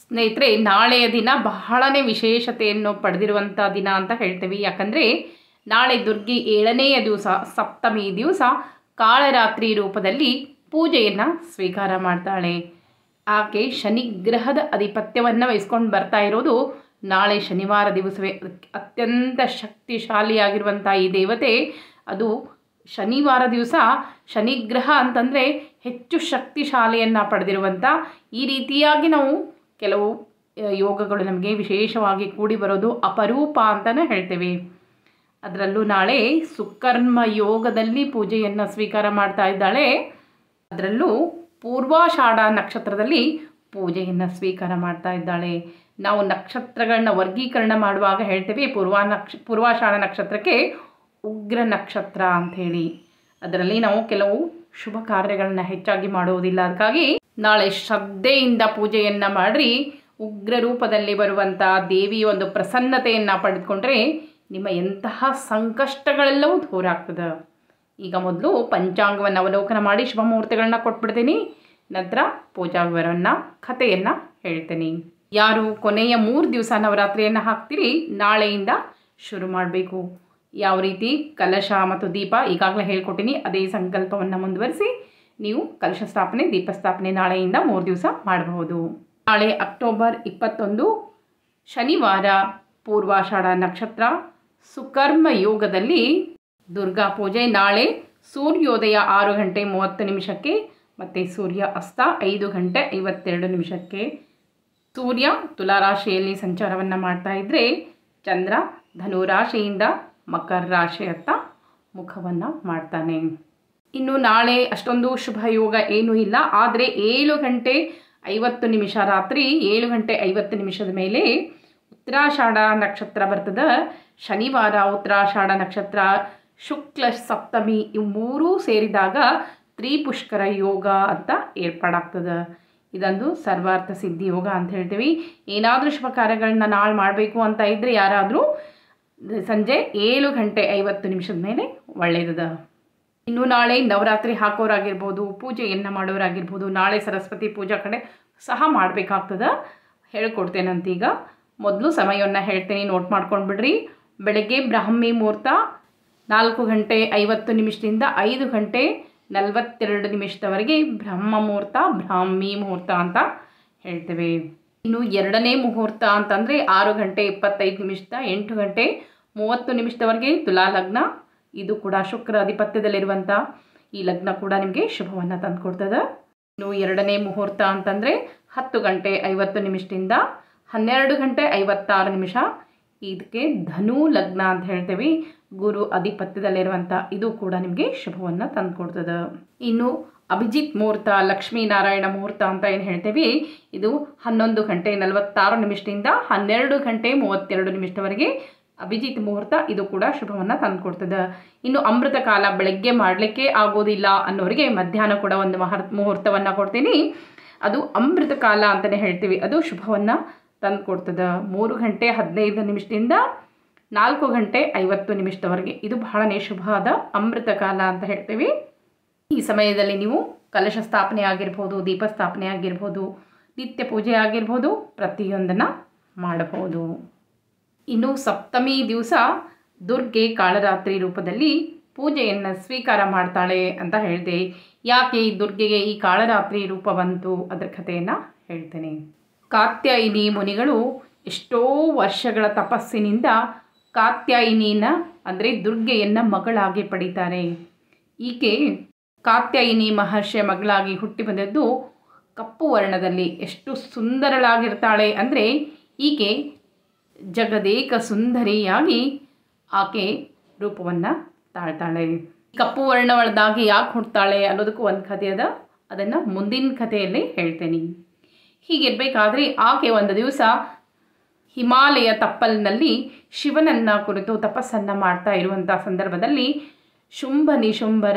ಸ್ನೇಹಿತರೆ ನಾಳೆಯ ದಿನ ಬಹಳನೇ ವಿಶೇಷತೆಯನ್ನು ಪಡೆದಿರುವಂಥ ದಿನ ಅಂತ ಹೇಳ್ತೇವೆ ಯಾಕಂದರೆ ನಾಳೆ ದುರ್ಗಿ ಏಳನೆಯ ದಿವಸ ಸಪ್ತಮಿ ದಿವಸ ಕಾಳರಾತ್ರಿ ರೂಪದಲ್ಲಿ ಪೂಜೆಯನ್ನು ಸ್ವೀಕಾರ ಮಾಡ್ತಾಳೆ ಆಕೆ ಶನಿಗ್ರಹದ ಅಧಿಪತ್ಯವನ್ನು ವಹಿಸ್ಕೊಂಡು ಬರ್ತಾ ಇರೋದು ನಾಳೆ ಶನಿವಾರ ದಿವಸವೇ ಅತ್ಯಂತ ಶಕ್ತಿಶಾಲಿಯಾಗಿರುವಂಥ ಈ ದೇವತೆ ಅದು ಶನಿವಾರ ದಿವಸ ಶನಿಗ್ರಹ ಅಂತಂದರೆ ಹೆಚ್ಚು ಶಕ್ತಿಶಾಲಿಯನ್ನು ಪಡೆದಿರುವಂಥ ಈ ರೀತಿಯಾಗಿ ನಾವು ಕೆಲವು ಆ, ಯೋಗಗಳು ನಮಗೆ ವಿಶೇಷವಾಗಿ ಕೂಡಿ ಬರೋದು ಅಪರೂಪ ಅಂತಲೇ ಹೇಳ್ತೇವೆ ಅದರಲ್ಲೂ ನಾಳೆ ಸುಕರ್ಮ ಯೋಗದಲ್ಲಿ ಪೂಜೆಯನ್ನು ಸ್ವೀಕಾರ ಮಾಡ್ತಾ ಇದ್ದಾಳೆ ಅದರಲ್ಲೂ ಪೂರ್ವಾಷಾಢ ನಕ್ಷತ್ರದಲ್ಲಿ ಪೂಜೆಯನ್ನು ಸ್ವೀಕಾರ ಮಾಡ್ತಾ ಇದ್ದಾಳೆ ನಾವು ನಕ್ಷತ್ರಗಳನ್ನ ವರ್ಗೀಕರಣ ಮಾಡುವಾಗ ಹೇಳ್ತೇವೆ ಪೂರ್ವ ನಕ್ಷ ಪೂರ್ವಾಷಾಢ ನಕ್ಷತ್ರಕ್ಕೆ ಉಗ್ರ ನಕ್ಷತ್ರ ಅಂಥೇಳಿ ಅದರಲ್ಲಿ ನಾವು ಕೆಲವು ಶುಭ ಕಾರ್ಯಗಳನ್ನ ಹೆಚ್ಚಾಗಿ ಮಾಡುವುದಿಲ್ಲ ಅದಕ್ಕಾಗಿ ನಾಳೆ ಶ್ರದ್ಧೆಯಿಂದ ಪೂಜೆಯನ್ನು ಮಾಡಿರಿ ಉಗ್ರ ರೂಪದಲ್ಲಿ ಬರುವಂಥ ದೇವಿಯ ಒಂದು ಪ್ರಸನ್ನತೆಯನ್ನು ಪಡೆದುಕೊಂಡ್ರೆ ನಿಮ್ಮ ಎಂತಹ ಸಂಕಷ್ಟಗಳೆಲ್ಲವೂ ದೂರ ಆಗ್ತದೆ ಈಗ ಮೊದಲು ಪಂಚಾಂಗವನ್ನು ಅವಲೋಕನ ಮಾಡಿ ಶುಭ ಮುಹೂರ್ತಗಳನ್ನ ಕೊಟ್ಬಿಡ್ತೀನಿ ನಂತರ ಪೂಜಾ ವಿವರವನ್ನು ಕಥೆಯನ್ನು ಹೇಳ್ತೀನಿ ಯಾರು ಕೊನೆಯ ಮೂರು ದಿವಸ ನವರಾತ್ರಿಯನ್ನು ಹಾಕ್ತೀರಿ ನಾಳೆಯಿಂದ ಶುರು ಮಾಡಬೇಕು ಯಾವ ರೀತಿ ಕಲಶ ಮತ್ತು ದೀಪ ಈಗಾಗಲೇ ಹೇಳ್ಕೊಟ್ಟಿನಿ ಅದೇ ಸಂಕಲ್ಪವನ್ನು ಮುಂದುವರಿಸಿ ನೀವು ಕಲಶ ಸ್ಥಾಪನೆ ದೀಪ ಸ್ಥಾಪನೆ ನಾಳೆಯಿಂದ ಮೂರು ದಿವಸ ಮಾಡಬಹುದು ನಾಳೆ ಅಕ್ಟೋಬರ್ ಇಪ್ಪತ್ತೊಂದು ಶನಿವಾರ ಪೂರ್ವಾಷಾಢ ನಕ್ಷತ್ರ ಸುಕರ್ಮ ಯೋಗದಲ್ಲಿ ದುರ್ಗಾ ಪೂಜೆ ನಾಳೆ ಸೂರ್ಯೋದಯ ಆರು ಗಂಟೆ ಮೂವತ್ತು ನಿಮಿಷಕ್ಕೆ ಮತ್ತು ಸೂರ್ಯ ಅಸ್ತ ಐದು ಗಂಟೆ ಐವತ್ತೆರಡು ನಿಮಿಷಕ್ಕೆ ಸೂರ್ಯ ತುಲಾರಾಶಿಯಲ್ಲಿ ಸಂಚಾರವನ್ನು ಮಾಡ್ತಾ ಇದ್ದರೆ ಚಂದ್ರ ಧನುರಾಶಿಯಿಂದ ಮಕರ ರಾಶಿಯತ್ತ ಮುಖವನ್ನು ಮಾಡ್ತಾನೆ ಇನ್ನು ನಾಳೆ ಅಷ್ಟೊಂದು ಶುಭ ಯೋಗ ಏನೂ ಇಲ್ಲ ಆದರೆ ಏಳು ಗಂಟೆ ಐವತ್ತು ನಿಮಿಷ ರಾತ್ರಿ ಏಳು ಗಂಟೆ ಐವತ್ತು ನಿಮಿಷದ ಮೇಲೆ ಉತ್ತರಾಷಾಢ ನಕ್ಷತ್ರ ಬರ್ತದೆ ಶನಿವಾರ ಉತ್ತರಾಷಾಢ ನಕ್ಷತ್ರ ಶುಕ್ಲ ಸಪ್ತಮಿ ಇವು ಮೂರೂ ಸೇರಿದಾಗ ತ್ರಿಪುಷ್ಕರ ಯೋಗ ಅಂತ ಏರ್ಪಾಡಾಗ್ತದೆ ಇದೊಂದು ಸರ್ವಾರ್ಥ ಸಿದ್ಧಿ ಯೋಗ ಅಂತ ಹೇಳ್ತೀವಿ ಏನಾದರೂ ಶುಭ ಕಾರ್ಯಗಳನ್ನ ನಾಳೆ ಮಾಡಬೇಕು ಅಂತ ಇದ್ದರೆ ಯಾರಾದರೂ ಸಂಜೆ ಏಳು ಗಂಟೆ ಐವತ್ತು ನಿಮಿಷದ ಮೇಲೆ ಒಳ್ಳೆಯದದ ಇನ್ನು ನಾಳೆ ನವರಾತ್ರಿ ಹಾಕೋರಾಗಿರ್ಬೋದು ಪೂಜೆಯನ್ನು ಮಾಡೋರಾಗಿರ್ಬೋದು ನಾಳೆ ಸರಸ್ವತಿ ಪೂಜಾ ಕಡೆ ಸಹ ಮಾಡಬೇಕಾಗ್ತದೆ ಹೇಳ್ಕೊಡ್ತೇನಂತ ಈಗ ಮೊದಲು ಸಮಯವನ್ನು ಹೇಳ್ತೇನೆ ನೋಟ್ ಮಾಡ್ಕೊಂಡು ಬಿಡ್ರಿ ಬೆಳಗ್ಗೆ ಬ್ರಾಹ್ಮಿ ಮುಹೂರ್ತ ನಾಲ್ಕು ಗಂಟೆ ಐವತ್ತು ನಿಮಿಷದಿಂದ ಐದು ಗಂಟೆ ನಲವತ್ತೆರಡು ನಿಮಿಷದವರೆಗೆ ಬ್ರಹ್ಮ ಮುಹೂರ್ತ ಬ್ರಾಹ್ಮಿ ಮುಹೂರ್ತ ಅಂತ ಹೇಳ್ತೇವೆ ಇನ್ನು ಎರಡನೇ ಮುಹೂರ್ತ ಅಂತಂದರೆ ಆರು ಗಂಟೆ ಇಪ್ಪತ್ತೈದು ನಿಮಿಷದ ಎಂಟು ಗಂಟೆ ಮೂವತ್ತು ನಿಮಿಷದವರೆಗೆ ತುಲಾ ಲಗ್ನ ಇದು ಕೂಡ ಶುಕ್ರ ಅಧಿಪತ್ಯದಲ್ಲಿರುವಂಥ ಈ ಲಗ್ನ ಕೂಡ ನಿಮಗೆ ಶುಭವನ್ನು ತಂದುಕೊಡ್ತದೆ ಇನ್ನು ಎರಡನೇ ಮುಹೂರ್ತ ಅಂತಂದರೆ ಹತ್ತು ಗಂಟೆ ಐವತ್ತು ನಿಮಿಷದಿಂದ ಹನ್ನೆರಡು ಗಂಟೆ ಐವತ್ತಾರು ನಿಮಿಷ ಇದಕ್ಕೆ ಧನು ಲಗ್ನ ಅಂತ ಹೇಳ್ತೇವೆ ಗುರು ಅಧಿಪತ್ಯದಲ್ಲಿರುವಂಥ ಇದು ಕೂಡ ನಿಮಗೆ ಶುಭವನ್ನು ತಂದುಕೊಡ್ತದೆ ಇನ್ನು ಅಭಿಜಿತ್ ಮುಹೂರ್ತ ಲಕ್ಷ್ಮೀನಾರಾಯಣ ಮುಹೂರ್ತ ಅಂತ ಏನು ಹೇಳ್ತೇವೆ ಇದು ಹನ್ನೊಂದು ಗಂಟೆ ನಲವತ್ತಾರು ನಿಮಿಷದಿಂದ ಹನ್ನೆರಡು ಗಂಟೆ ಮೂವತ್ತೆರಡು ನಿಮಿಷದವರೆಗೆ ಅಭಿಜಿತ್ ಮುಹೂರ್ತ ಇದು ಕೂಡ ಶುಭವನ್ನು ತಂದುಕೊಡ್ತದೆ ಇನ್ನು ಅಮೃತ ಕಾಲ ಬೆಳಗ್ಗೆ ಮಾಡಲಿಕ್ಕೆ ಆಗೋದಿಲ್ಲ ಅನ್ನೋರಿಗೆ ಮಧ್ಯಾಹ್ನ ಕೂಡ ಒಂದು ಮಹರ್ ಮುಹೂರ್ತವನ್ನು ಕೊಡ್ತೀನಿ ಅದು ಅಮೃತ ಕಾಲ ಅಂತಲೇ ಹೇಳ್ತೀವಿ ಅದು ಶುಭವನ್ನು ತಂದುಕೊಡ್ತದೆ ಮೂರು ಗಂಟೆ ಹದಿನೈದು ನಿಮಿಷದಿಂದ ನಾಲ್ಕು ಗಂಟೆ ಐವತ್ತು ನಿಮಿಷದವರೆಗೆ ಇದು ಬಹಳನೇ ಶುಭವಾದ ಅಮೃತ ಕಾಲ ಅಂತ ಹೇಳ್ತೀವಿ ಈ ಸಮಯದಲ್ಲಿ ನೀವು ಕಲಶ ಸ್ಥಾಪನೆ ಆಗಿರ್ಬೋದು ದೀಪ ಸ್ಥಾಪನೆ ಆಗಿರ್ಬೋದು ನಿತ್ಯ ಪೂಜೆ ಆಗಿರ್ಬೋದು ಪ್ರತಿಯೊಂದನ್ನು ಮಾಡಬಹುದು ಇನ್ನು ಸಪ್ತಮಿ ದಿವಸ ದುರ್ಗೆ ಕಾಳರಾತ್ರಿ ರೂಪದಲ್ಲಿ ಪೂಜೆಯನ್ನು ಸ್ವೀಕಾರ ಮಾಡ್ತಾಳೆ ಅಂತ ಹೇಳಿದೆ ಯಾಕೆ ಈ ದುರ್ಗೆಗೆ ಈ ಕಾಳರಾತ್ರಿ ರೂಪ ಬಂತು ಅದರ ಕಥೆಯನ್ನು ಹೇಳ್ತೇನೆ ಕಾತ್ಯಾಯಿನಿ ಮುನಿಗಳು ಎಷ್ಟೋ ವರ್ಷಗಳ ತಪಸ್ಸಿನಿಂದ ಕಾತ್ಯಾಯಿನಿನ ಅಂದರೆ ದುರ್ಗೆಯನ್ನು ಮಗಳಾಗಿ ಪಡಿತಾರೆ ಈಕೆ ಕಾತ್ಯಾಯಿನಿ ಮಹರ್ಷಿಯ ಮಗಳಾಗಿ ಹುಟ್ಟಿ ಬಂದದ್ದು ಕಪ್ಪು ವರ್ಣದಲ್ಲಿ ಎಷ್ಟು ಸುಂದರಳಾಗಿರ್ತಾಳೆ ಅಂದರೆ ಈಕೆ ಜಗದೇಕ ಸುಂದರಿಯಾಗಿ ಆಕೆ ರೂಪವನ್ನು ತಾಳ್ತಾಳೆ ಕಪ್ಪು ವರ್ಣವಳದಾಗಿ ಯಾಕೆ ಹುಡ್ತಾಳೆ ಅನ್ನೋದಕ್ಕೂ ಒಂದು ಕಥೆ ಅದ ಅದನ್ನು ಮುಂದಿನ ಕಥೆಯಲ್ಲಿ ಹೇಳ್ತೇನೆ ಹೀಗಿರಬೇಕಾದ್ರೆ ಆಕೆ ಒಂದು ದಿವಸ ಹಿಮಾಲಯ ತಪ್ಪಲಿನಲ್ಲಿ ಶಿವನನ್ನು ಕುರಿತು ತಪಸ್ಸನ್ನು ಮಾಡ್ತಾ ಇರುವಂಥ ಸಂದರ್ಭದಲ್ಲಿ ಶುಂಭ ನಿಶುಂಭರ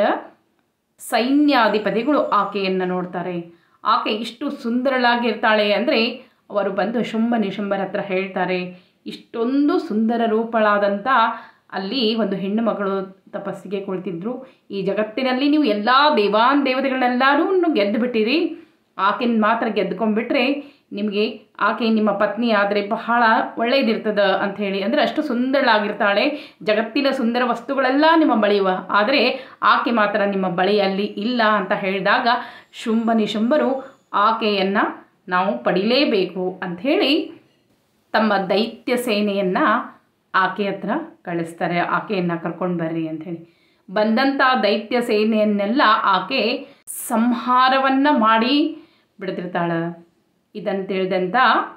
ಸೈನ್ಯಾಧಿಪತಿಗಳು ಆಕೆಯನ್ನು ನೋಡ್ತಾರೆ ಆಕೆ ಇಷ್ಟು ಸುಂದರಳಾಗಿರ್ತಾಳೆ ಅಂದರೆ ಅವರು ಬಂದು ಶುಂಭ ನಿಶುಂಭರ ಹತ್ರ ಹೇಳ್ತಾರೆ ಇಷ್ಟೊಂದು ಸುಂದರ ರೂಪಳಾದಂಥ ಅಲ್ಲಿ ಒಂದು ಹೆಣ್ಣು ಮಗಳು ತಪಸ್ಸಿಗೆ ಕುಳಿತಿದ್ರು ಈ ಜಗತ್ತಿನಲ್ಲಿ ನೀವು ಎಲ್ಲ ದೇವಾನ್ ದೇವತೆಗಳನ್ನೆಲ್ಲರೂ ಗೆದ್ದು ಬಿಟ್ಟಿರಿ ಆಕೆನ ಮಾತ್ರ ಗೆದ್ಕೊಂಡ್ಬಿಟ್ರೆ ನಿಮಗೆ ಆಕೆ ನಿಮ್ಮ ಪತ್ನಿ ಆದರೆ ಬಹಳ ಒಳ್ಳೆಯದಿರ್ತದ ಅಂಥೇಳಿ ಅಂದರೆ ಅಷ್ಟು ಸುಂದರಳಾಗಿರ್ತಾಳೆ ಜಗತ್ತಿನ ಸುಂದರ ವಸ್ತುಗಳೆಲ್ಲ ನಿಮ್ಮ ಬಳಿವ ಆದರೆ ಆಕೆ ಮಾತ್ರ ನಿಮ್ಮ ಬಳಿಯಲ್ಲಿ ಇಲ್ಲ ಅಂತ ಹೇಳಿದಾಗ ಶುಂಭ ನಿಶುಂಭರು ಆಕೆಯನ್ನು ನಾವು ಪಡಿಲೇಬೇಕು ಅಂಥೇಳಿ ತಮ್ಮ ದೈತ್ಯ ಸೇನೆಯನ್ನು ಆಕೆ ಹತ್ರ ಕಳಿಸ್ತಾರೆ ಆಕೆಯನ್ನು ಕರ್ಕೊಂಡು ಬರ್ರಿ ಅಂಥೇಳಿ ಬಂದಂಥ ದೈತ್ಯ ಸೇನೆಯನ್ನೆಲ್ಲ ಆಕೆ ಸಂಹಾರವನ್ನು ಮಾಡಿ ಬಿಡ್ತಿರ್ತಾಳೆ ಇದನ್ನು ತಿಳಿದಂಥ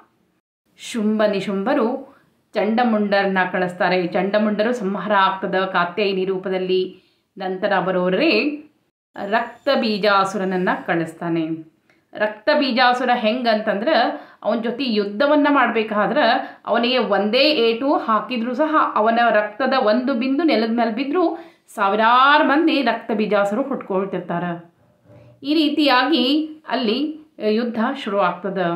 ಶುಂಭ ನಿಶುಂಭರು ಚಂಡಮುಂಡರನ್ನ ಕಳಿಸ್ತಾರೆ ಚಂಡಮುಂಡರು ಸಂಹಾರ ಆಗ್ತದ ಕಾತ್ಯಾಯಿನಿ ರೂಪದಲ್ಲಿ ನಂತರ ಬರೋರೇ ರಕ್ತ ಬೀಜಾಸುರನನ್ನು ಕಳಿಸ್ತಾನೆ ರಕ್ತ ಬೀಜಾಸುರ ಹೆಂಗಂತಂದ್ರೆ ಅವನ ಜೊತೆ ಯುದ್ಧವನ್ನು ಮಾಡಬೇಕಾದ್ರೆ ಅವನಿಗೆ ಒಂದೇ ಏಟು ಹಾಕಿದ್ರೂ ಸಹ ಅವನ ರಕ್ತದ ಒಂದು ಬಿಂದು ನೆಲದ ಮೇಲೆ ಬಿದ್ದರೂ ಸಾವಿರಾರು ಮಂದಿ ರಕ್ತ ಬೀಜಾಸುರು ಹುಟ್ಕೊಳ್ತಿರ್ತಾರೆ ಈ ರೀತಿಯಾಗಿ ಅಲ್ಲಿ ಯುದ್ಧ ಶುರು ಆಗ್ತದೆ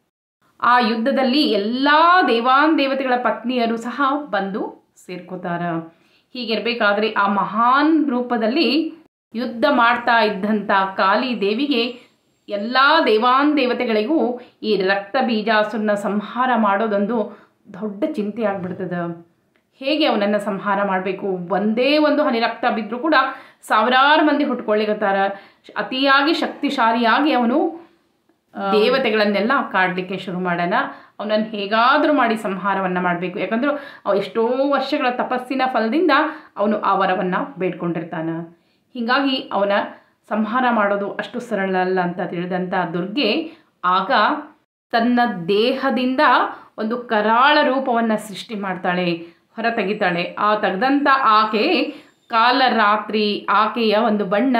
ಆ ಯುದ್ಧದಲ್ಲಿ ಎಲ್ಲ ದೇವಾನ್ ದೇವತೆಗಳ ಪತ್ನಿಯರು ಸಹ ಬಂದು ಸೇರ್ಕೋತಾರ ಹೀಗಿರಬೇಕಾದ್ರೆ ಆ ಮಹಾನ್ ರೂಪದಲ್ಲಿ ಯುದ್ಧ ಮಾಡ್ತಾ ಇದ್ದಂಥ ಕಾಳಿ ದೇವಿಗೆ ಎಲ್ಲ ದೇವಾನ್ ದೇವತೆಗಳಿಗೂ ಈ ರಕ್ತ ಬೀಜಾಸುರನ ಸಂಹಾರ ಮಾಡೋದೊಂದು ದೊಡ್ಡ ಚಿಂತೆ ಆಗ್ಬಿಡ್ತದೆ ಹೇಗೆ ಅವನನ್ನು ಸಂಹಾರ ಮಾಡಬೇಕು ಒಂದೇ ಒಂದು ಹನಿ ರಕ್ತ ಬಿದ್ದರೂ ಕೂಡ ಸಾವಿರಾರು ಮಂದಿ ಹುಟ್ಕೊಳ್ಳಿಕತ್ತಾರ ಅತಿಯಾಗಿ ಶಕ್ತಿಶಾಲಿಯಾಗಿ ಅವನು ದೇವತೆಗಳನ್ನೆಲ್ಲ ಕಾಡಲಿಕ್ಕೆ ಶುರು ಮಾಡೋಣ ಅವನನ್ನು ಹೇಗಾದರೂ ಮಾಡಿ ಸಂಹಾರವನ್ನು ಮಾಡಬೇಕು ಯಾಕಂದ್ರೆ ಅವ ಎಷ್ಟೋ ವರ್ಷಗಳ ತಪಸ್ಸಿನ ಫಲದಿಂದ ಅವನು ಆ ವರವನ್ನು ಬೇಡ್ಕೊಂಡಿರ್ತಾನೆ ಹೀಗಾಗಿ ಅವನ ಸಂಹಾರ ಮಾಡೋದು ಅಷ್ಟು ಸರಳ ಅಲ್ಲ ಅಂತ ತಿಳಿದಂಥ ದುರ್ಗೆ ಆಗ ತನ್ನ ದೇಹದಿಂದ ಒಂದು ಕರಾಳ ರೂಪವನ್ನು ಸೃಷ್ಟಿ ಮಾಡ್ತಾಳೆ ಹೊರ ತೆಗಿತಾಳೆ ಆ ತೆಗೆದಂಥ ಆಕೆ ಕಾಲರಾತ್ರಿ ಆಕೆಯ ಒಂದು ಬಣ್ಣ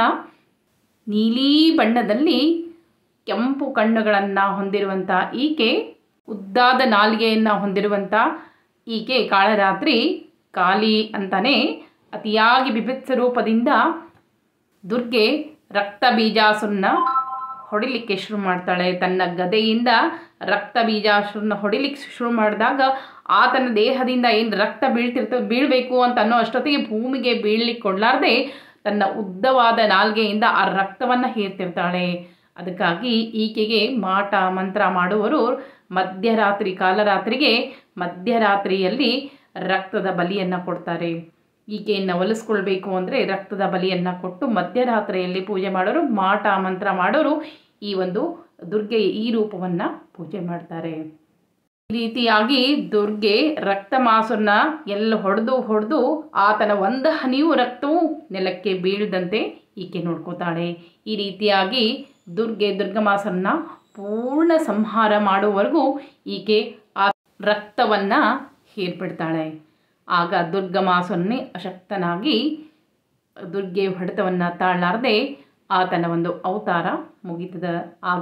ನೀಲಿ ಬಣ್ಣದಲ್ಲಿ ಕೆಂಪು ಕಣ್ಣುಗಳನ್ನು ಹೊಂದಿರುವಂಥ ಈಕೆ ಉದ್ದಾದ ನಾಲಿಗೆಯನ್ನು ಹೊಂದಿರುವಂಥ ಈಕೆ ಕಾಳರಾತ್ರಿ ಕಾಲಿ ಅಂತಾನೆ ಅತಿಯಾಗಿ ಬಿಭತ್ಸ ರೂಪದಿಂದ ದುರ್ಗೆ ರಕ್ತ ಬೀಜಾಸುರನ್ನ ಹೊಡಿಲಿಕ್ಕೆ ಶುರು ಮಾಡ್ತಾಳೆ ತನ್ನ ಗದೆಯಿಂದ ರಕ್ತ ಬೀಜಾಸುರನ್ನ ಹೊಡಿಲಿಕ್ಕೆ ಶುರು ಮಾಡಿದಾಗ ಆತನ ದೇಹದಿಂದ ಏನು ರಕ್ತ ಬೀಳ್ತಿರ್ತದೆ ಬೀಳಬೇಕು ಅಂತ ಅನ್ನೋ ಅಷ್ಟೊತ್ತಿಗೆ ಭೂಮಿಗೆ ಬೀಳಲಿಕ್ಕೆ ಕೊಡಲಾರ್ದೆ ತನ್ನ ಉದ್ದವಾದ ನಾಲ್ಗೆಯಿಂದ ಆ ರಕ್ತವನ್ನು ಹೀರ್ತಿರ್ತಾಳೆ ಅದಕ್ಕಾಗಿ ಈಕೆಗೆ ಮಾಟ ಮಂತ್ರ ಮಾಡುವವರು ಮಧ್ಯರಾತ್ರಿ ಕಾಲರಾತ್ರಿಗೆ ಮಧ್ಯರಾತ್ರಿಯಲ್ಲಿ ರಕ್ತದ ಬಲಿಯನ್ನು ಕೊಡ್ತಾರೆ ಈಕೆಯನ್ನು ಒಲಿಸ್ಕೊಳ್ಬೇಕು ಅಂದರೆ ರಕ್ತದ ಬಲಿಯನ್ನು ಕೊಟ್ಟು ಮಧ್ಯರಾತ್ರಿಯಲ್ಲಿ ಪೂಜೆ ಮಾಡೋರು ಮಾಟ ಮಂತ್ರ ಮಾಡೋರು ಈ ಒಂದು ದುರ್ಗೆಯ ಈ ರೂಪವನ್ನು ಪೂಜೆ ಮಾಡ್ತಾರೆ ಈ ರೀತಿಯಾಗಿ ದುರ್ಗೆ ರಕ್ತ ಮಾಸುರನ್ನ ಎಲ್ಲ ಹೊಡೆದು ಹೊಡೆದು ಆತನ ಒಂದು ಹನಿಯೂ ರಕ್ತವೂ ನೆಲಕ್ಕೆ ಬೀಳದಂತೆ ಈಕೆ ನೋಡ್ಕೋತಾಳೆ ಈ ರೀತಿಯಾಗಿ ದುರ್ಗೆ ದುರ್ಗಮಾಸನ್ನ ಪೂರ್ಣ ಸಂಹಾರ ಮಾಡುವವರೆಗೂ ಈಕೆ ಆ ರಕ್ತವನ್ನು ಹೀರ್ಬಿಡ್ತಾಳೆ ಆಗ ದುರ್ಗಮಾಸನ್ನೇ ಅಶಕ್ತನಾಗಿ ದುರ್ಗೆ ಹೊಡೆತವನ್ನು ತಾಳಲಾರದೆ ಆತನ ಒಂದು ಅವತಾರ ಮುಗಿತದ ಆಗ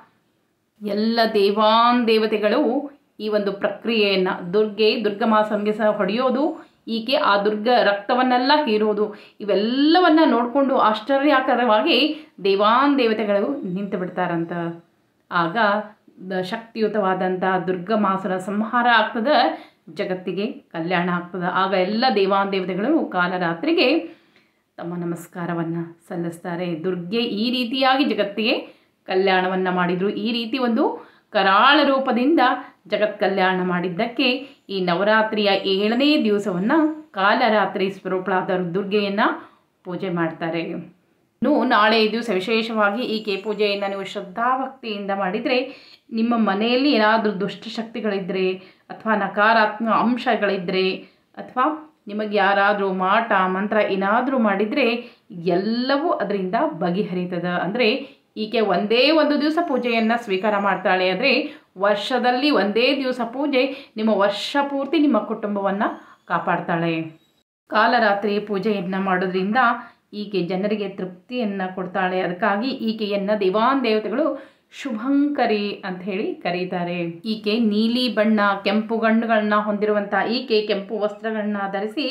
ಎಲ್ಲ ದೇವಾನ್ ದೇವತೆಗಳು ಈ ಒಂದು ಪ್ರಕ್ರಿಯೆಯನ್ನು ದುರ್ಗೆ ದುರ್ಗಮಾಸನ್ಗೆ ಸಹ ಹೊಡೆಯೋದು ಈಕೆ ಆ ದುರ್ಗ ರಕ್ತವನ್ನೆಲ್ಲ ಹೀರೋದು ಇವೆಲ್ಲವನ್ನ ನೋಡಿಕೊಂಡು ಆಶ್ಚರ್ಯಕರವಾಗಿ ದೇವಾನ್ ದೇವತೆಗಳು ನಿಂತು ಬಿಡ್ತಾರಂತ ಆಗ ದ ಶಕ್ತಿಯುತವಾದಂಥ ದುರ್ಗಮಾಸುರ ಸಂಹಾರ ಆಗ್ತದೆ ಜಗತ್ತಿಗೆ ಕಲ್ಯಾಣ ಆಗ್ತದೆ ಆಗ ಎಲ್ಲ ದೇವಾನ್ ದೇವತೆಗಳು ಕಾಲರಾತ್ರಿಗೆ ತಮ್ಮ ನಮಸ್ಕಾರವನ್ನು ಸಲ್ಲಿಸ್ತಾರೆ ದುರ್ಗೆ ಈ ರೀತಿಯಾಗಿ ಜಗತ್ತಿಗೆ ಕಲ್ಯಾಣವನ್ನು ಮಾಡಿದರು ಈ ರೀತಿ ಒಂದು ಕರಾಳ ರೂಪದಿಂದ ಜಗತ್ ಕಲ್ಯಾಣ ಮಾಡಿದ್ದಕ್ಕೆ ಈ ನವರಾತ್ರಿಯ ಏಳನೇ ದಿವಸವನ್ನು ಕಾಲರಾತ್ರಿ ಸ್ವರೂಪಳಾದ ದುರ್ಗೆಯನ್ನು ಪೂಜೆ ಮಾಡ್ತಾರೆ ಇನ್ನು ನಾಳೆ ದಿವಸ ವಿಶೇಷವಾಗಿ ಈಕೆ ಪೂಜೆಯನ್ನು ನೀವು ಶ್ರದ್ಧಾಭಕ್ತಿಯಿಂದ ಮಾಡಿದರೆ ನಿಮ್ಮ ಮನೆಯಲ್ಲಿ ಏನಾದರೂ ದುಷ್ಟಶಕ್ತಿಗಳಿದ್ದರೆ ಅಥವಾ ನಕಾರಾತ್ಮಕ ಅಂಶಗಳಿದ್ದರೆ ಅಥವಾ ನಿಮಗೆ ಯಾರಾದರೂ ಮಾಟ ಮಂತ್ರ ಏನಾದರೂ ಮಾಡಿದರೆ ಎಲ್ಲವೂ ಅದರಿಂದ ಬಗೆಹರಿತದ ಅಂದರೆ ಈಕೆ ಒಂದೇ ಒಂದು ದಿವಸ ಪೂಜೆಯನ್ನು ಸ್ವೀಕಾರ ಮಾಡ್ತಾಳೆ ಅಂದರೆ ವರ್ಷದಲ್ಲಿ ಒಂದೇ ದಿವಸ ಪೂಜೆ ನಿಮ್ಮ ವರ್ಷ ಪೂರ್ತಿ ನಿಮ್ಮ ಕುಟುಂಬವನ್ನು ಕಾಪಾಡ್ತಾಳೆ ಕಾಲರಾತ್ರಿ ಪೂಜೆಯನ್ನು ಮಾಡೋದ್ರಿಂದ ಈಕೆ ಜನರಿಗೆ ತೃಪ್ತಿಯನ್ನು ಕೊಡ್ತಾಳೆ ಅದಕ್ಕಾಗಿ ಈಕೆಯನ್ನು ದೇವಾನ್ ದೇವತೆಗಳು ಶುಭಂಕರಿ ಅಂತ ಹೇಳಿ ಕರೀತಾರೆ ಈಕೆ ನೀಲಿ ಬಣ್ಣ ಕೆಂಪು ಗಣ್ಣುಗಳನ್ನ ಹೊಂದಿರುವಂಥ ಈಕೆ ಕೆಂಪು ವಸ್ತ್ರಗಳನ್ನ ಧರಿಸಿ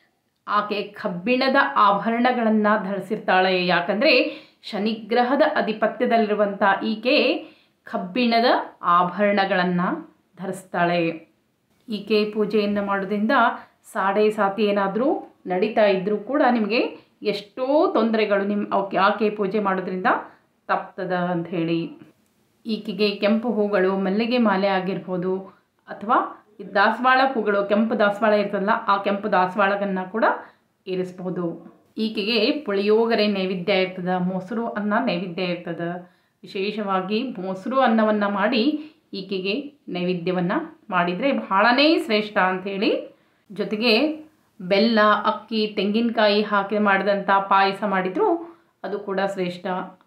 ಆಕೆ ಕಬ್ಬಿಣದ ಆಭರಣಗಳನ್ನು ಧರಿಸಿರ್ತಾಳೆ ಯಾಕಂದರೆ ಶನಿಗ್ರಹದ ಅಧಿಪತ್ಯದಲ್ಲಿರುವಂಥ ಈಕೆ ಕಬ್ಬಿಣದ ಆಭರಣಗಳನ್ನು ಧರಿಸ್ತಾಳೆ ಈಕೆ ಪೂಜೆಯನ್ನು ಮಾಡೋದ್ರಿಂದ ಸಾಡೆ ಸಾತಿ ಏನಾದರೂ ನಡೀತಾ ಇದ್ದರೂ ಕೂಡ ನಿಮಗೆ ಎಷ್ಟೋ ತೊಂದರೆಗಳು ನಿಮ್ಮ ಆಕೆ ಆಕೆ ಪೂಜೆ ಮಾಡೋದ್ರಿಂದ ತಪ್ತದ ಅಂತ ಹೇಳಿ ಈಕೆಗೆ ಕೆಂಪು ಹೂಗಳು ಮಲ್ಲಿಗೆ ಮಾಲೆ ಆಗಿರ್ಬೋದು ಅಥವಾ ಈ ದಾಸವಾಳ ಹೂಗಳು ಕೆಂಪು ದಾಸವಾಳ ಇರ್ತದಲ್ಲ ಆ ಕೆಂಪು ದಾಸವಾಳವನ್ನು ಕೂಡ ಇರಿಸ್ಬೋದು ಈಕೆಗೆ ಪುಳಿಯೋಗರೆ ನೈವೇದ್ಯ ಇರ್ತದೆ ಮೊಸರು ಅನ್ನ ನೈವೇದ್ಯ ಇರ್ತದೆ ವಿಶೇಷವಾಗಿ ಮೊಸರು ಅನ್ನವನ್ನು ಮಾಡಿ ಈಕೆಗೆ ನೈವೇದ್ಯವನ್ನು ಮಾಡಿದರೆ ಬಹಳನೇ ಶ್ರೇಷ್ಠ ಅಂಥೇಳಿ ಜೊತೆಗೆ ಬೆಲ್ಲ ಅಕ್ಕಿ ತೆಂಗಿನಕಾಯಿ ಹಾಕಿ ಮಾಡಿದಂಥ ಪಾಯಸ ಮಾಡಿದರೂ ಅದು ಕೂಡ ಶ್ರೇಷ್ಠ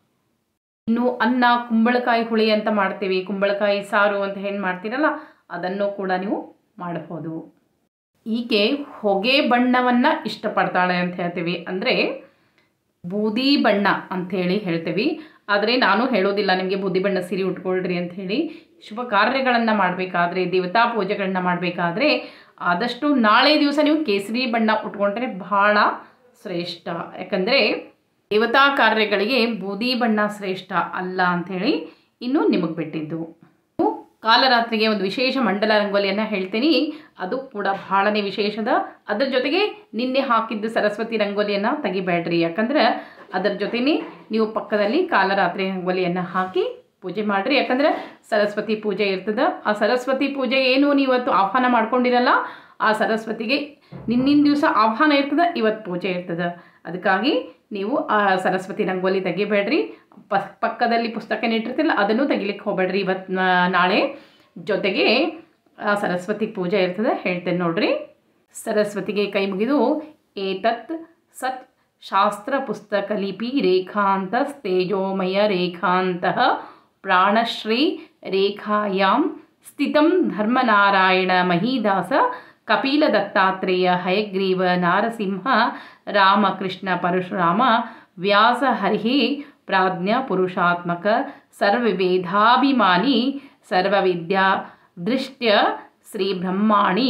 ಇನ್ನು ಅನ್ನ ಕುಂಬಳಕಾಯಿ ಹುಳಿ ಅಂತ ಮಾಡ್ತೀವಿ ಕುಂಬಳಕಾಯಿ ಸಾರು ಅಂತ ಏನು ಮಾಡ್ತೀರಲ್ಲ ಅದನ್ನು ಕೂಡ ನೀವು ಮಾಡಬಹುದು ಈಕೆ ಹೊಗೆ ಬಣ್ಣವನ್ನು ಇಷ್ಟಪಡ್ತಾಳೆ ಅಂತ ಹೇಳ್ತೀವಿ ಅಂದರೆ ಬೂದಿ ಬಣ್ಣ ಅಂಥೇಳಿ ಹೇಳ್ತೀವಿ ಆದರೆ ನಾನು ಹೇಳೋದಿಲ್ಲ ನಿಮಗೆ ಬೂದಿ ಬಣ್ಣ ಸೀರೆ ಉಟ್ಕೊಳ್ರಿ ಅಂಥೇಳಿ ಶುಭ ಕಾರ್ಯಗಳನ್ನು ಮಾಡಬೇಕಾದ್ರೆ ದೇವತಾ ಪೂಜೆಗಳನ್ನ ಮಾಡಬೇಕಾದ್ರೆ ಆದಷ್ಟು ನಾಳೆ ದಿವಸ ನೀವು ಕೇಸರಿ ಬಣ್ಣ ಉಟ್ಕೊಂಡ್ರೆ ಬಹಳ ಶ್ರೇಷ್ಠ ಯಾಕಂದರೆ ದೇವತಾ ಕಾರ್ಯಗಳಿಗೆ ಬೂದಿ ಬಣ್ಣ ಶ್ರೇಷ್ಠ ಅಲ್ಲ ಅಂಥೇಳಿ ಇನ್ನು ನಿಮಗೆ ಬಿಟ್ಟಿದ್ದು ಇನ್ನು ಕಾಲರಾತ್ರಿಗೆ ಒಂದು ವಿಶೇಷ ಮಂಡಲ ರಂಗೋಲಿಯನ್ನು ಹೇಳ್ತೀನಿ ಅದು ಕೂಡ ಬಹಳನೇ ವಿಶೇಷದ ಅದರ ಜೊತೆಗೆ ನಿನ್ನೆ ಹಾಕಿದ್ದು ಸರಸ್ವತಿ ರಂಗೋಲಿಯನ್ನು ತೆಗಿಬೇಡ್ರಿ ಯಾಕಂದ್ರೆ ಅದರ ಜೊತೆನೇ ನೀವು ಪಕ್ಕದಲ್ಲಿ ಕಾಲರಾತ್ರಿ ರಂಗೋಲಿಯನ್ನು ಹಾಕಿ ಪೂಜೆ ಮಾಡಿರಿ ಯಾಕಂದ್ರೆ ಸರಸ್ವತಿ ಪೂಜೆ ಇರ್ತದೆ ಆ ಸರಸ್ವತಿ ಪೂಜೆ ಏನು ನೀವು ಇವತ್ತು ಆಹ್ವಾನ ಮಾಡ್ಕೊಂಡಿರಲ್ಲ ಆ ಸರಸ್ವತಿಗೆ ನಿನ್ನಿನ ದಿವಸ ಆಹ್ವಾನ ಇರ್ತದೆ ಇವತ್ತು ಪೂಜೆ ಇರ್ತದೆ ಅದಕ್ಕಾಗಿ ನೀವು ಆ ಸರಸ್ವತಿ ರಂಗೋಲಿ ತೆಗಿಬೇಡ್ರಿ ಪ ಪಕ್ಕದಲ್ಲಿ ಪುಸ್ತಕ ಇಟ್ಟಿರ್ತಿಲ್ಲ ಅದನ್ನು ತೆಗಿಲಿಕ್ಕೆ ಹೋಗ್ಬೇಡ್ರಿ ಇವತ್ತು ನಾಳೆ ಜೊತೆಗೆ ಆ ಸರಸ್ವತಿ ಪೂಜೆ ಇರ್ತದೆ ಹೇಳ್ತೇನೆ ನೋಡ್ರಿ ಸರಸ್ವತಿಗೆ ಕೈ ಮುಗಿದು ಏತತ್ ಸತ್ ಶಾಸ್ತ್ರ ಪುಸ್ತಕ ಲಿಪಿ ರೇಖಾಂತ ತೇಜೋಮಯ ರೇಖಾಂತಃ ಪ್ರಾಣಶ್ರೀ ರೇಖಾಯಾಂ ಸ್ಥಿತಂ ಧರ್ಮನಾರಾಯಣ ಮಹೀದಾಸ ಕಪಿಲ ದತ್ತಾತ್ರೇಯ ಹಯಗ್ರೀವ ನಾರಸಿಂಹ ರಾಮಕೃಷ್ಣ ಪರಶುರಾಮ ವ್ಯಾಸ ಹರಿ ಪ್ರಾಜ್ಞ ಪುರುಷಾತ್ಮಕ ಸರ್ವವೇದಾಭಿಮಾನಿ ಸರ್ವವಿದ್ಯಾ ದೃಷ್ಟ್ಯ ಶ್ರೀ ಬ್ರಹ್ಮಾಣಿ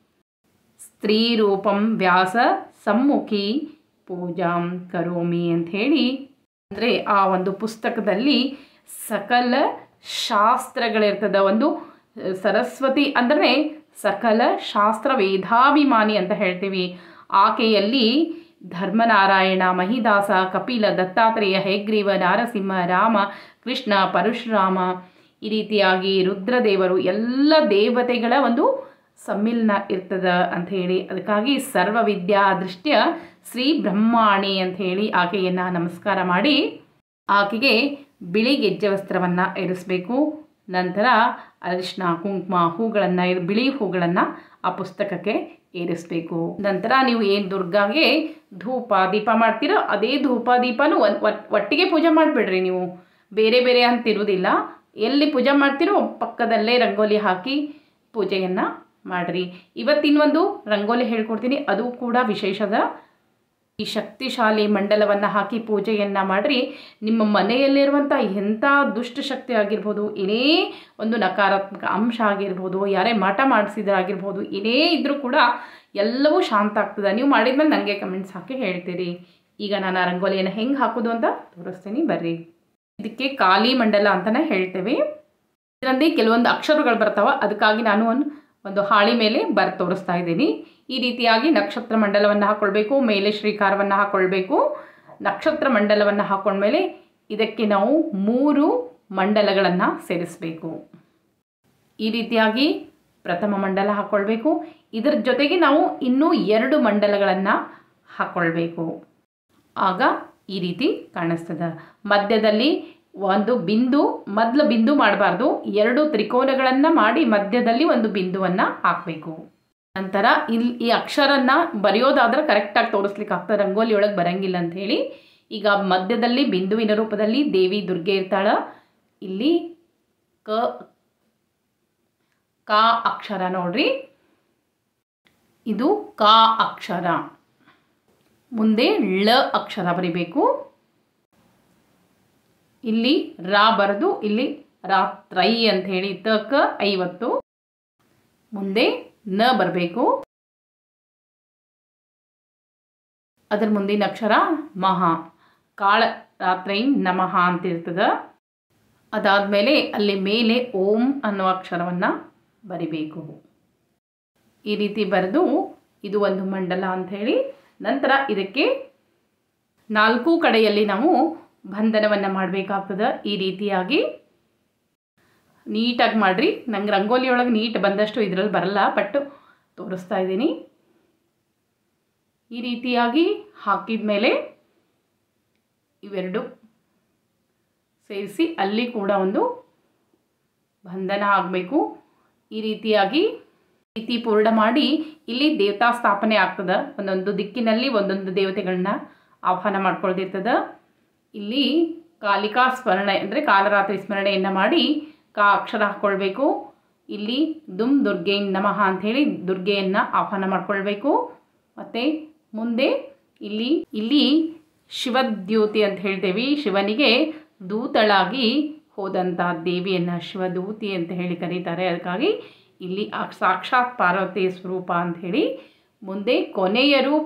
ಸ್ತ್ರೀರೂಪಂ ವ್ಯಾಸ ಸಮ್ಮುಖಿ ಪೂಜಾಂ ಕರೋಮಿ ಅಂಥೇಳಿ ಅಂದರೆ ಆ ಒಂದು ಪುಸ್ತಕದಲ್ಲಿ ಸಕಲ ಶಾಸ್ತ್ರಗಳಿರ್ತದ ಒಂದು ಸರಸ್ವತಿ ಅಂದರೆ ಸಕಲ ಶಾಸ್ತ್ರ ವೇದಾಭಿಮಾನಿ ಅಂತ ಹೇಳ್ತೀವಿ ಆಕೆಯಲ್ಲಿ ಧರ್ಮನಾರಾಯಣ ಮಹಿದಾಸ ಕಪಿಲ ದತ್ತಾತ್ರೇಯ ಹೇಗ್ರೀವ ನಾರಸಿಂಹ ರಾಮ ಕೃಷ್ಣ ಪರಶುರಾಮ ಈ ರೀತಿಯಾಗಿ ರುದ್ರದೇವರು ಎಲ್ಲ ದೇವತೆಗಳ ಒಂದು ಸಮ್ಮಿಲನ ಇರ್ತದ ಅಂತ ಹೇಳಿ ಅದಕ್ಕಾಗಿ ಸರ್ವ ವಿದ್ಯಾ ದೃಷ್ಟ್ಯ ಶ್ರೀ ಬ್ರಹ್ಮಾಣಿ ಅಂತ ಹೇಳಿ ಆಕೆಯನ್ನು ನಮಸ್ಕಾರ ಮಾಡಿ ಆಕೆಗೆ ಬಿಳಿ ಗೆಜ್ಜೆ ವಸ್ತ್ರವನ್ನು ಇರಿಸಬೇಕು ನಂತರ ಅರಿಶಿನ ಕುಂಕುಮ ಹೂಗಳನ್ನು ಬಿಳಿ ಹೂಗಳನ್ನು ಆ ಪುಸ್ತಕಕ್ಕೆ ಏರಿಸಬೇಕು ನಂತರ ನೀವು ಏನು ದುರ್ಗಾಗೆ ಧೂಪ ದೀಪ ಮಾಡ್ತೀರೋ ಅದೇ ಧೂಪ ದೀಪನೂ ಒಂದು ಒಟ್ಟಿಗೆ ಪೂಜೆ ಮಾಡಿಬಿಡ್ರಿ ನೀವು ಬೇರೆ ಬೇರೆ ಅಂತಿರುವುದಿಲ್ಲ ಎಲ್ಲಿ ಪೂಜೆ ಮಾಡ್ತೀರೋ ಪಕ್ಕದಲ್ಲೇ ರಂಗೋಲಿ ಹಾಕಿ ಪೂಜೆಯನ್ನು ಮಾಡಿರಿ ಇವತ್ತಿನೊಂದು ರಂಗೋಲಿ ಹೇಳ್ಕೊಡ್ತೀನಿ ಅದು ಕೂಡ ವಿಶೇಷದ ಈ ಶಕ್ತಿಶಾಲಿ ಮಂಡಲವನ್ನು ಹಾಕಿ ಪೂಜೆಯನ್ನು ಮಾಡಿರಿ ನಿಮ್ಮ ಮನೆಯಲ್ಲಿರುವಂಥ ಎಂಥ ದುಷ್ಟಶಕ್ತಿ ಆಗಿರ್ಬೋದು ಏನೇ ಒಂದು ನಕಾರಾತ್ಮಕ ಅಂಶ ಆಗಿರ್ಬೋದು ಯಾರೇ ಮಾಟ ಮಾಡಿಸಿದ್ರಾಗಿರ್ಬೋದು ಏನೇ ಇದ್ದರೂ ಕೂಡ ಎಲ್ಲವೂ ಶಾಂತ ಆಗ್ತದೆ ನೀವು ಮಾಡಿದ್ಮೇಲೆ ನನಗೆ ಕಮೆಂಟ್ಸ್ ಹಾಕಿ ಹೇಳ್ತೀರಿ ಈಗ ನಾನು ಆ ರಂಗೋಲಿಯನ್ನು ಹೆಂಗೆ ಹಾಕೋದು ಅಂತ ತೋರಿಸ್ತೀನಿ ಬರ್ರಿ ಇದಕ್ಕೆ ಖಾಲಿ ಮಂಡಲ ಅಂತಲೇ ಹೇಳ್ತೇವೆ ಇದರಲ್ಲಿ ಕೆಲವೊಂದು ಅಕ್ಷರಗಳು ಬರ್ತಾವೆ ಅದಕ್ಕಾಗಿ ನಾನು ಒಂದು ಒಂದು ಹಾಳಿ ಮೇಲೆ ಬರ್ ತೋರಿಸ್ತಾ ಇದ್ದೀನಿ ಈ ರೀತಿಯಾಗಿ ನಕ್ಷತ್ರ ಮಂಡಲವನ್ನು ಹಾಕ್ಕೊಳ್ಬೇಕು ಮೇಲೆ ಶ್ರೀಕಾರವನ್ನು ಹಾಕ್ಕೊಳ್ಬೇಕು ನಕ್ಷತ್ರ ಮಂಡಲವನ್ನು ಹಾಕ್ಕೊಂಡ್ಮೇಲೆ ಇದಕ್ಕೆ ನಾವು ಮೂರು ಮಂಡಲಗಳನ್ನು ಸೇರಿಸಬೇಕು ಈ ರೀತಿಯಾಗಿ ಪ್ರಥಮ ಮಂಡಲ ಹಾಕ್ಕೊಳ್ಬೇಕು ಇದರ ಜೊತೆಗೆ ನಾವು ಇನ್ನೂ ಎರಡು ಮಂಡಲಗಳನ್ನು ಹಾಕ್ಕೊಳ್ಬೇಕು ಆಗ ಈ ರೀತಿ ಕಾಣಿಸ್ತದೆ ಮಧ್ಯದಲ್ಲಿ ಒಂದು ಬಿಂದು ಮೊದಲು ಬಿಂದು ಮಾಡಬಾರ್ದು ಎರಡು ತ್ರಿಕೋನಗಳನ್ನು ಮಾಡಿ ಮಧ್ಯದಲ್ಲಿ ಒಂದು ಬಿಂದುವನ್ನು ಹಾಕಬೇಕು ನಂತರ ಇಲ್ಲಿ ಈ ಅಕ್ಷರನ ಬರೆಯೋದಾದ್ರೆ ಕರೆಕ್ಟಾಗಿ ತೋರಿಸ್ಲಿಕ್ಕೆ ಆಗ್ತದೆ ರಂಗೋಲಿ ಒಳಗೆ ಬರಂಗಿಲ್ಲ ಅಂತ ಹೇಳಿ ಈಗ ಮಧ್ಯದಲ್ಲಿ ಬಿಂದುವಿನ ರೂಪದಲ್ಲಿ ದೇವಿ ದುರ್ಗೆ ಇರ್ತಾಳ ಇಲ್ಲಿ ಕ ಕ ಅಕ್ಷರ ನೋಡ್ರಿ ಇದು ಕ ಅಕ್ಷರ ಮುಂದೆ ಳ ಅಕ್ಷರ ಬರಿಬೇಕು ಇಲ್ಲಿ ರಾ ಬರೆದು ಇಲ್ಲಿ ರಾತ್ರೈ ಅಂತ ಹೇಳಿ ತಕ ಐವತ್ತು ಮುಂದೆ ನ ಬರಬೇಕು ಅದರ ಮುಂದಿನ ಅಕ್ಷರ ಮಹಾ ಕಾಳ ರಾತ್ರೈ ನಮಃ ಅಂತ ಇರ್ತದ ಅದಾದಮೇಲೆ ಅಲ್ಲಿ ಮೇಲೆ ಓಂ ಅನ್ನೋ ಅಕ್ಷರವನ್ನು ಬರಿಬೇಕು ಈ ರೀತಿ ಬರೆದು ಇದು ಒಂದು ಮಂಡಲ ಅಂಥೇಳಿ ನಂತರ ಇದಕ್ಕೆ ನಾಲ್ಕು ಕಡೆಯಲ್ಲಿ ನಾವು ಬಂಧನವನ್ನು ಮಾಡಬೇಕಾಗ್ತದೆ ಈ ರೀತಿಯಾಗಿ ನೀಟಾಗಿ ಮಾಡಿರಿ ನಂಗೆ ರಂಗೋಲಿ ಒಳಗೆ ನೀಟ್ ಬಂದಷ್ಟು ಇದರಲ್ಲಿ ಬರಲ್ಲ ಬಟ್ ತೋರಿಸ್ತಾ ಇದ್ದೀನಿ ಈ ರೀತಿಯಾಗಿ ಹಾಕಿದ ಮೇಲೆ ಇವೆರಡು ಸೇರಿಸಿ ಅಲ್ಲಿ ಕೂಡ ಒಂದು ಬಂಧನ ಆಗಬೇಕು ಈ ರೀತಿಯಾಗಿ ರೀತಿ ಪೂರ್ಣ ಮಾಡಿ ಇಲ್ಲಿ ದೇವತಾ ಸ್ಥಾಪನೆ ಆಗ್ತದೆ ಒಂದೊಂದು ದಿಕ್ಕಿನಲ್ಲಿ ಒಂದೊಂದು ದೇವತೆಗಳನ್ನ ಆಹ್ವಾನ ಮಾಡ್ಕೊಳ್ದಿರ್ತದೆ ಇಲ್ಲಿ ಕಾಲಿಕಾ ಸ್ಮರಣೆ ಅಂದರೆ ಕಾಲರಾತ್ರಿ ಸ್ಮರಣೆಯನ್ನು ಮಾಡಿ ಕಾ ಅಕ್ಷರ ಹಾಕ್ಕೊಳ್ಬೇಕು ಇಲ್ಲಿ ದುಮ್ ದುರ್ಗೆ ನಮಃ ಅಂಥೇಳಿ ದುರ್ಗೆಯನ್ನು ಆಹ್ವಾನ ಮಾಡ್ಕೊಳ್ಬೇಕು ಮತ್ತು ಮುಂದೆ ಇಲ್ಲಿ ಇಲ್ಲಿ ಶಿವದ್ಯೂತಿ ಅಂತ ಹೇಳ್ತೇವೆ ಶಿವನಿಗೆ ದೂತಳಾಗಿ ಹೋದಂಥ ದೇವಿಯನ್ನು ಶಿವದೂತಿ ಅಂತ ಹೇಳಿ ಕರೀತಾರೆ ಅದಕ್ಕಾಗಿ ಇಲ್ಲಿ ಆ ಸಾಕ್ಷಾತ್ ಪಾರ್ವತಿ ಸ್ವರೂಪ ಅಂಥೇಳಿ ಮುಂದೆ ಕೊನೆಯ ರೂಪ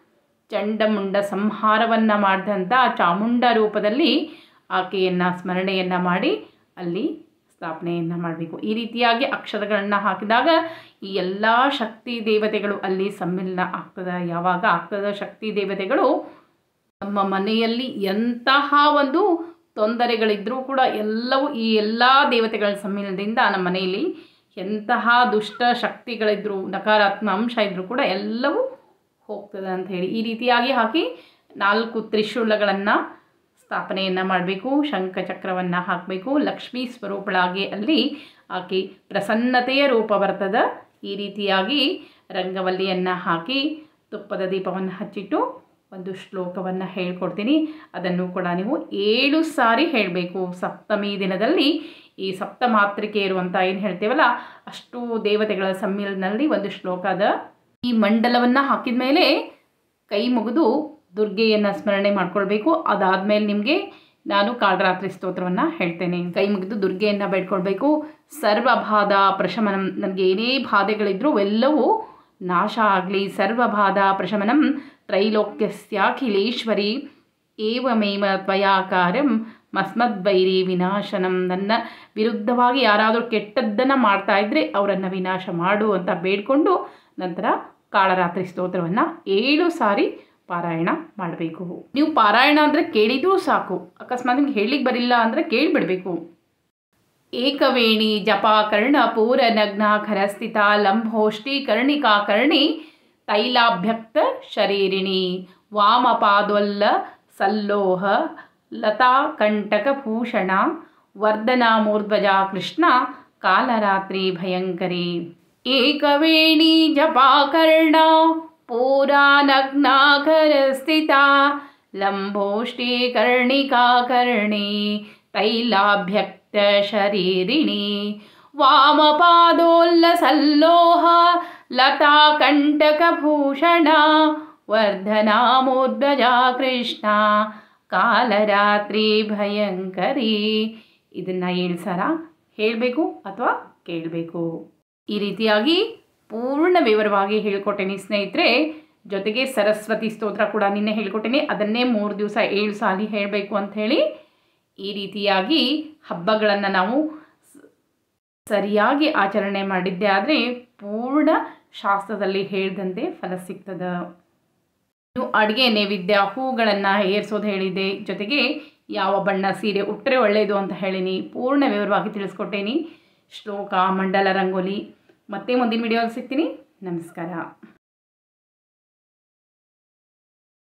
ಚಂಡಮುಂಡ ಸಂಹಾರವನ್ನು ಮಾಡಿದಂಥ ಚಾಮುಂಡ ರೂಪದಲ್ಲಿ ಆಕೆಯನ್ನು ಸ್ಮರಣೆಯನ್ನು ಮಾಡಿ ಅಲ್ಲಿ ಸ್ಥಾಪನೆಯನ್ನು ಮಾಡಬೇಕು ಈ ರೀತಿಯಾಗಿ ಅಕ್ಷರಗಳನ್ನು ಹಾಕಿದಾಗ ಈ ಎಲ್ಲ ಶಕ್ತಿ ದೇವತೆಗಳು ಅಲ್ಲಿ ಸಮ್ಮಿಲನ ಆಗ್ತದೆ ಯಾವಾಗ ಆಗ್ತದೆ ಶಕ್ತಿ ದೇವತೆಗಳು ನಮ್ಮ ಮನೆಯಲ್ಲಿ ಎಂತಹ ಒಂದು ತೊಂದರೆಗಳಿದ್ದರೂ ಕೂಡ ಎಲ್ಲವೂ ಈ ಎಲ್ಲ ದೇವತೆಗಳ ಸಮ್ಮಿಲನದಿಂದ ನಮ್ಮ ಮನೆಯಲ್ಲಿ ಎಂತಹ ದುಷ್ಟ ಶಕ್ತಿಗಳಿದ್ರೂ ನಕಾರಾತ್ಮಕ ಅಂಶ ಇದ್ದರೂ ಕೂಡ ಎಲ್ಲವೂ ಹೋಗ್ತದೆ ಅಂತ ಹೇಳಿ ಈ ರೀತಿಯಾಗಿ ಹಾಕಿ ನಾಲ್ಕು ತ್ರಿಶೂಲಗಳನ್ನು ಸ್ಥಾಪನೆಯನ್ನು ಮಾಡಬೇಕು ಶಂಖಚಕ್ರವನ್ನು ಹಾಕಬೇಕು ಲಕ್ಷ್ಮೀ ಸ್ವರೂಪಳಾಗಿ ಅಲ್ಲಿ ಆಕೆ ಪ್ರಸನ್ನತೆಯ ರೂಪ ಬರ್ತದೆ ಈ ರೀತಿಯಾಗಿ ರಂಗವಲ್ಲಿಯನ್ನು ಹಾಕಿ ತುಪ್ಪದ ದೀಪವನ್ನು ಹಚ್ಚಿಟ್ಟು ಒಂದು ಶ್ಲೋಕವನ್ನು ಹೇಳ್ಕೊಡ್ತೀನಿ ಅದನ್ನು ಕೂಡ ನೀವು ಏಳು ಸಾರಿ ಹೇಳಬೇಕು ಸಪ್ತಮಿ ದಿನದಲ್ಲಿ ಈ ಸಪ್ತಮಾತ್ರಿಕೆ ಇರುವಂಥ ಏನು ಹೇಳ್ತೇವಲ್ಲ ಅಷ್ಟು ದೇವತೆಗಳ ಸಮ್ಮಿಲನಲ್ಲಿ ಒಂದು ಶ್ಲೋಕ ಅದ ಈ ಮಂಡಲವನ್ನು ಹಾಕಿದ ಮೇಲೆ ಕೈ ಮುಗಿದು ದುರ್ಗೆಯನ್ನು ಸ್ಮರಣೆ ಮಾಡ್ಕೊಳ್ಬೇಕು ಅದಾದಮೇಲೆ ನಿಮಗೆ ನಾನು ಕಾಳರಾತ್ರಿ ಸ್ತೋತ್ರವನ್ನು ಹೇಳ್ತೇನೆ ಕೈ ಮುಗಿದು ದುರ್ಗೆಯನ್ನು ಬೇಡ್ಕೊಳ್ಬೇಕು ಸರ್ವಬಾಧ ಪ್ರಶಮನಂ ನನಗೆ ಏನೇ ಬಾಧೆಗಳಿದ್ರೂ ಅವೆಲ್ಲವೂ ನಾಶ ಆಗಲಿ ಸರ್ವಬಾಧ ಪ್ರಶಮನಂ ತ್ರೈಲೋಕ್ಯಸ್ಯಾಖಿಲೇಶ್ವರಿ ಏವಮೇವ ತ್ವಯಾಕಾರಂ ಮಸ್ಮದ್ವೈರಿ ವಿನಾಶನಂ ನನ್ನ ವಿರುದ್ಧವಾಗಿ ಯಾರಾದರೂ ಕೆಟ್ಟದ್ದನ್ನು ಮಾಡ್ತಾ ಇದ್ದರೆ ಅವರನ್ನು ವಿನಾಶ ಮಾಡು ಅಂತ ಬೇಡಿಕೊಂಡು ನಂತರ ಕಾಳರಾತ್ರಿ ಸ್ತೋತ್ರವನ್ನು ಏಳು ಸಾರಿ ಪಾರಾಯಣ ಮಾಡಬೇಕು ನೀವು ಪಾರಾಯಣ ಅಂದರೆ ಕೇಳಿದರೂ ಸಾಕು ಅಕಸ್ಮಾತ್ ನಿಮ್ಗೆ ಹೇಳಲಿಕ್ಕೆ ಬರಿಲ್ಲ ಅಂದರೆ ಕೇಳಿಬಿಡಬೇಕು ಏಕವೇಣಿ ಜಪಾಕರ್ಣ ಪೂರನಗ್ನಾಖರ ಸ್ಥಿತ ಲಂಭೋಷ್ಟಿ ಕರ್ಣಿಕಾಕರ್ಣಿ ತೈಲಾಭ್ಯಕ್ತ ಶರೀರಿಣಿ ವಾಮಪಾದೊಲ್ಲ ಸಲ್ಲೋಹ ಲತಾ ಕಂಟಕಭೂಷಣ ವರ್ಧನಾಮೂರ್ಧ್ವಜ ಕೃಷ್ಣ ಕಾಲರಾತ್ರಿ ಭಯಂಕರಿ ಏಕವೇಣಿ ಜಪಾಕರ್ಣ ಪೂರಾನಗ್ನಾಕರ ಸ್ಥಿತ ಲಂಭೋಷ್ಟಿ ಕರ್ಣಿಕಾಕರ್ಣಿ ತೈಲಾಭ್ಯಕ್ತ ಶರೀರಿಣಿ ವಾಮಪಾದೋಲ್ಲಸಲ್ಲೋಹ ಲತಾ ಕಂಟಕಭೂಷಣ ವರ್ಧನಾಮೋದ್ವಜ ಕೃಷ್ಣ ಕಾಲರಾತ್ರಿ ಭಯಂಕರಿ ಇದನ್ನು ಏಳು ಸಲ ಹೇಳಬೇಕು ಅಥವಾ ಕೇಳಬೇಕು ಈ ರೀತಿಯಾಗಿ ಪೂರ್ಣ ವಿವರವಾಗಿ ಹೇಳ್ಕೊಟ್ಟೇನೆ ಸ್ನೇಹಿತರೆ ಜೊತೆಗೆ ಸರಸ್ವತಿ ಸ್ತೋತ್ರ ಕೂಡ ನಿನ್ನೆ ಹೇಳ್ಕೊಟ್ಟೇನೆ ಅದನ್ನೇ ಮೂರು ದಿವಸ ಏಳು ಸಾಲಿ ಹೇಳಬೇಕು ಅಂತ ಹೇಳಿ ಈ ರೀತಿಯಾಗಿ ಹಬ್ಬಗಳನ್ನು ನಾವು ಸ- ಸರಿಯಾಗಿ ಆಚರಣೆ ಮಾಡಿದ್ದೆ ಆದರೆ ಪೂರ್ಣ ಶಾಸ್ತ್ರದಲ್ಲಿ ಹೇಳಿದಂತೆ ಫಲ ಸಿಗ್ತದೆ ಇನ್ನು ಅಡುಗೆ ನೈವೇದ್ಯ ಹೂಗಳನ್ನು ಏರ್ಸೋದು ಹೇಳಿದೆ ಜೊತೆಗೆ ಯಾವ ಬಣ್ಣ ಸೀರೆ ಉಟ್ಟರೆ ಒಳ್ಳೆಯದು ಅಂತ ಹೇಳೀನಿ ಪೂರ್ಣ ವಿವರವಾಗಿ ತಿಳಿಸ್ಕೊಟ್ಟೇನಿ ಶ್ಲೋಕ ಮಂಡಲ ರಂಗೋಲಿ ಮತ್ತೆ ಮುಂದಿನ ವಿಡಿಯೋಲ್ಲಿ ಸಿಗ್ತೀನಿ ನಮಸ್ಕಾರ